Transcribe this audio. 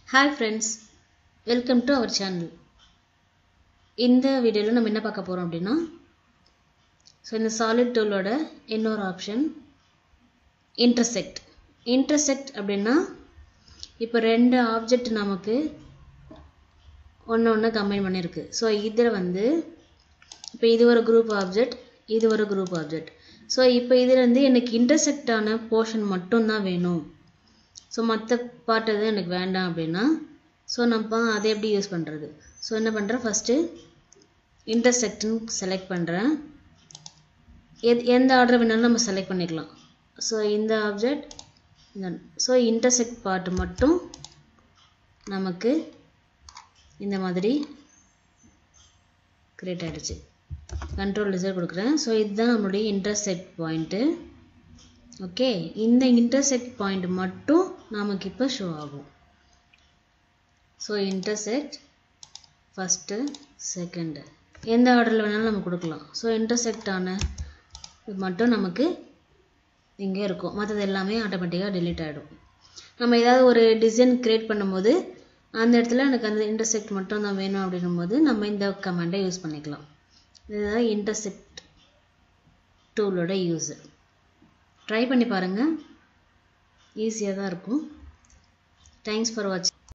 hi friends welcome to our channel இந்த வீடியோவில் நம்ம என்ன பார்க்க போகிறோம் அப்படின்னா ஸோ இந்த சாலிட் டூலோட இன்னொரு ஆப்ஷன் இன்டர்செக்ட் இன்டர்செக்ட் அப்படின்னா இப்போ ரெண்டு ஆப்ஜெக்ட் நமக்கு ஒன்று ஒன்று கம்பைன் பண்ணியிருக்கு ஸோ இதில் வந்து இப்போ இது ஒரு குரூப் ஆப்ஜெக்ட் இது ஒரு குரூப் ஆப்ஜெக்ட் ஸோ இப்போ இதில் வந்து எனக்கு இன்டர்செக்ட் ஆன போர்ஷன் மட்டும்தான் வேணும் ஸோ மற்ற பார்ட் எதுவும் எனக்கு வேண்டாம் அப்படின்னா ஸோ நம்ம அதை எப்படி யூஸ் பண்ணுறது ஸோ என்ன பண்ணுறேன் ஃபஸ்ட்டு இன்டர்செக்ட்னு செலக்ட் பண்ணுறேன் எத் எந்த ஆர்டர் வேணாலும் நம்ம செலக்ட் பண்ணிக்கலாம் ஸோ இந்த ஆப்ஜெக்ட் இந்த ஸோ இன்டர்செக்ட் பார்ட் மட்டும் நமக்கு இந்த மாதிரி க்ரியேட் ஆகிடுச்சு கண்ட்ரோல் ரிசல்ட் கொடுக்குறேன் ஸோ இதுதான் நம்மளுடைய இன்டர்செக்ட் பாயிண்ட்டு ஓகே இந்த இன்டர்செக்ட் பாயிண்ட் மட்டும் நமக்கு இப்போ ஷோ ஆகும் ஸோ இன்டர்செக்ட் ஃபஸ்ட்டு செகண்டு எந்த ஆர்டரில் வேணாலும் நம்ம கொடுக்கலாம் ஸோ இன்டர்செக்ட் ஆன இது மட்டும் நமக்கு இங்கே இருக்கும் மற்றது எல்லாமே ஆட்டோமேட்டிக்காக டெலீட் ஆகிடும் நம்ம ஏதாவது ஒரு டிசைன் க்ரியேட் பண்ணும்போது அந்த இடத்துல எனக்கு அந்த இன்டர்செக்ட் மட்டும் தான் வேணும் அப்படின்னும் போது நம்ம இந்த கமெண்டை யூஸ் பண்ணிக்கலாம் இதுதான் இன்டர்செக்ட் டூலோட யூஸு ட்ரை பண்ணி பாருங்கள் ஈஸியாக தான் இருக்கும் தேங்க்ஸ் ஃபார் வாட்சிங்